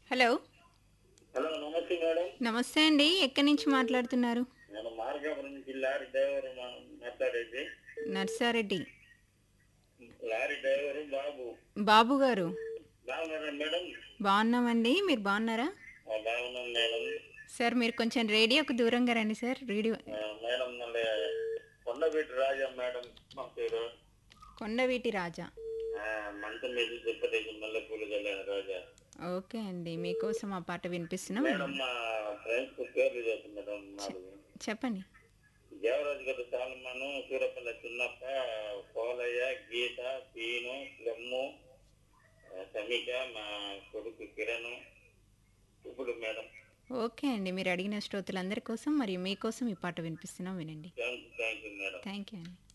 hello hello నమస్తే madam నమస్తే అండి ఎక్కడి నుంచి మాట్లాడుతున్నారు నేను మార్గాపురం నుంచి లారీ డ్రైవర్ మా- మాట్లాడేది నర్సారెడ్డి లారీ డ్రైవర్ బాబు బాబు గారు బాగున్నారా మేడం బాగున్నామండి మీరు బాగున్నారా ఆ, బాగున్నాం మేడం సార్ మీరు కొంచెం రేడియోకు దూరంగా రండి సార్ రేడియో ఆ, మేడం మళ్ళీ కొండవీటి రాజా మేడం మా పేరు కొండవీటి రాజా ఆ, మంచం మీద చెప్పలేదు మల్లెపూలు గల రాజా ఓకే అండి మీకోసం ఆ పాట వినిపిస్తున్నాం మేడం మా ఫ్రెండ్స్ పేర్లు చెప్పు మేడం నాలుగు చెప్పండి దేవరాజు గారు సాలమను సూరపల్లి చిన్నప్ప పోలయ్య గీత పీను లెమ్ము ఆ, సమీక మా కొడుకు కిరణ్ ఇప్పుడు మేడం ఓకే అండి మీరు అడిగిన శ్రోతలందరి కోసం మరియు మీకోసం ఈ పాట వినిపిస్తున్నాం వినండి thank thank you madam thank you అండి